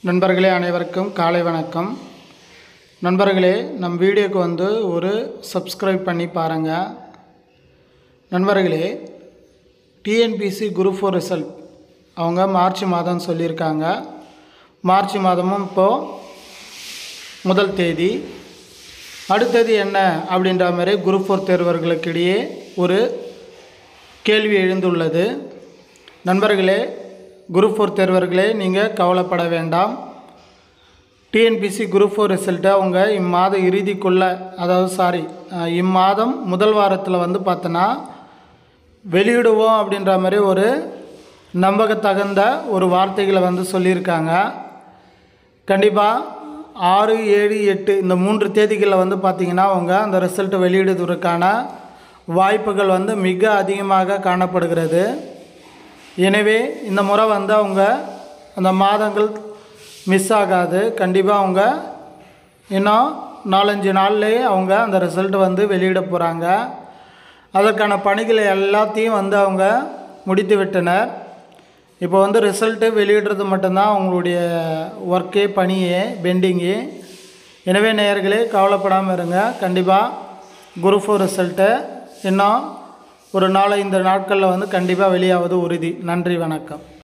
நண்பர்களே அனைவருக்கும் காலை வணக்கம் நண்பர்களே நம் வீடியோக்கு வந்து ஒரு சப்ஸ்கிரைப் பண்ணி பாருங்கள் நண்பர்களே டிஎன்பிசி குரூப் ஃபோர் ரிசல்ட் அவங்க மார்ச் மாதம் சொல்லியிருக்காங்க மார்ச் மாதமும் இப்போது முதல் தேதி அடுத்தது என்ன அப்படின்ற மாதிரி குரூப் ஃபோர் தேர்வர்களுக்கிடையே ஒரு கேள்வி எழுந்துள்ளது நண்பர்களே குரூப் ஃபோர் தேர்வர்களே நீங்கள் கவலைப்பட வேண்டாம் டிஎன்பிசி குரூப் ஃபோர் ரிசல்ட்டை அவங்க இம்மாத இறுதிக்குள்ளே அதாவது சாரி இம்மாதம் முதல் வாரத்தில் வந்து பார்த்தோன்னா வெளியிடுவோம் அப்படின்ற மாதிரி ஒரு நம்பகத்தகுந்த ஒரு வார்த்தைகளை வந்து சொல்லியிருக்காங்க கண்டிப்பாக ஆறு ஏழு எட்டு இந்த மூன்று தேதிகளில் வந்து பார்த்திங்கன்னா அவங்க அந்த ரிசல்ட்டை வெளியிடுவதற்கான வாய்ப்புகள் வந்து மிக அதிகமாக காணப்படுகிறது எனவே இந்த முறை வந்து அவங்க அந்த மாதங்கள் மிஸ் ஆகாது கண்டிப்பாக அவங்க இன்னும் நாலஞ்சு நாள்லேயே அவங்க அந்த ரிசல்ட் வந்து வெளியிட போகிறாங்க அதற்கான பணிகளை எல்லாத்தையும் வந்து அவங்க முடித்து விட்டனர் இப்போ வந்து ரிசல்ட்டு வெளியிடுறது மட்டும்தான் அவங்களுடைய ஒர்க்கே பணியே பெண்டிங்கு எனவே நேயர்களே கவலைப்படாமல் இருங்க கண்டிப்பாக குரூப் ஃபோர் ரிசல்ட்டு இன்னும் ஒரு நாலஞ்சு நாட்களில் வந்து கண்டிப்பாக வெளியாவது உறுதி நன்றி வணக்கம்